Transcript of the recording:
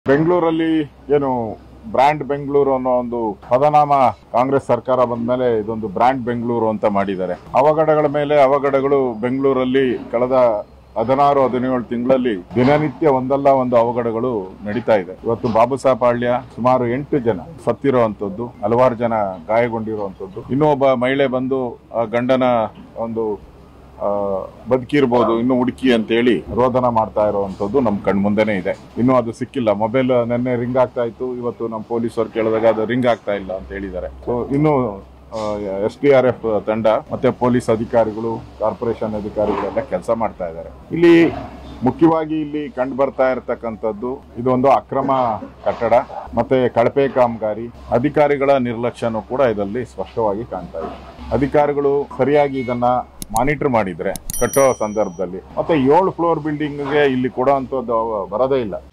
ಬೆಂಗಳೂರಲ್ಲಿ ಏನು ಬ್ರ್ಯಾಂಡ್ ಬೆಂಗಳೂರು ಅನ್ನೋ ಒಂದು ಪದನಾಮ ಕಾಂಗ್ರೆಸ್ ಸರ್ಕಾರ ಬಂದ್ಮೇಲೆ ಇದೊಂದು ಬ್ರ್ಯಾಂಡ್ ಬೆಂಗಳೂರು ಅಂತ ಮಾಡಿದ್ದಾರೆ ಅವಘಡಗಳ ಮೇಲೆ ಅವಘಡಗಳು ಬೆಂಗಳೂರಲ್ಲಿ ಕಳೆದ ಹದಿನಾರು ಹದಿನೇಳು ತಿಂಗಳಲ್ಲಿ ದಿನನಿತ್ಯ ಒಂದಲ್ಲ ಒಂದು ಅವಘಡಗಳು ನಡೀತಾ ಇದೆ ಇವತ್ತು ಬಾಬು ಸಾಹೇಬ್ ಪಾಳ್ಯ ಸುಮಾರು ಎಂಟು ಜನ ಸತ್ತಿರುವಂತದ್ದು ಹಲವಾರು ಜನ ಗಾಯಗೊಂಡಿರುವಂತದ್ದು ಇನ್ನೂ ಒಬ್ಬ ಮಹಿಳೆ ಬಂದು ಆ ಗಂಡನ ಒಂದು ಆ, ಬದುಕಿರ್ಬೋದು ಇನ್ನು ಹುಡುಕಿ ಅಂತೇಳಿ ರೋದನ ಮಾಡ್ತಾ ಇರುವಂತದ್ದು ನಮ್ ಕಣ್ ಮುಂದೆನೆ ಇದೆ ಇನ್ನು ಅದು ಸಿಕ್ಕಿಲ್ಲ ಮೊಬೈಲ್ ನೆನ್ನೆ ರಿಂಗ್ ಆಗ್ತಾ ಇತ್ತು ಇವತ್ತು ನಮ್ಮ ಪೊಲೀಸರು ಕೇಳಿದಾಗ ಅದು ರಿಂಗ್ ಆಗ್ತಾ ಇಲ್ಲ ಅಂತ ಹೇಳಿದ್ದಾರೆ ಸೊ ಇನ್ನು ಎಸ್ ಡಿ ಆರ್ ಎಫ್ ತಂಡ ಮತ್ತೆ ಪೊಲೀಸ್ ಅಧಿಕಾರಿಗಳು ಕಾರ್ಪೊರೇಷನ್ ಅಧಿಕಾರಿಗಳೆಲ್ಲ ಕೆಲಸ ಮಾಡ್ತಾ ಇದ್ದಾರೆ ಇಲ್ಲಿ ಮುಖ್ಯವಾಗಿ ಇಲ್ಲಿ ಕಂಡು ಬರ್ತಾ ಇರತಕ್ಕಂಥದ್ದು ಇದೊಂದು ಅಕ್ರಮ ಕಟ್ಟಡ ಮತ್ತೆ ಕಳಪೆ ಕಾಮಗಾರಿ ಅಧಿಕಾರಿಗಳ ನಿರ್ಲಕ್ಷ್ಯನೂ ಕೂಡ ಇದರಲ್ಲಿ ಸ್ಪಷ್ಟವಾಗಿ ಕಾಣ್ತಾ ಇದೆ ಅಧಿಕಾರಿಗಳು ಸರಿಯಾಗಿ ಇದನ್ನ ಮಾನಿಟರ್ ಮಾಡಿದ್ರೆ ಕಟ್ಟೋ ಸಂದರ್ಭದಲ್ಲಿ ಮತ್ತೆ ಏಳು ಫ್ಲೋರ್ ಬಿಲ್ಡಿಂಗ್ಗೆ ಇಲ್ಲಿ ಕೊಡೋ ಅಂಥದ್ದು ಬರೋದೇ ಇಲ್ಲ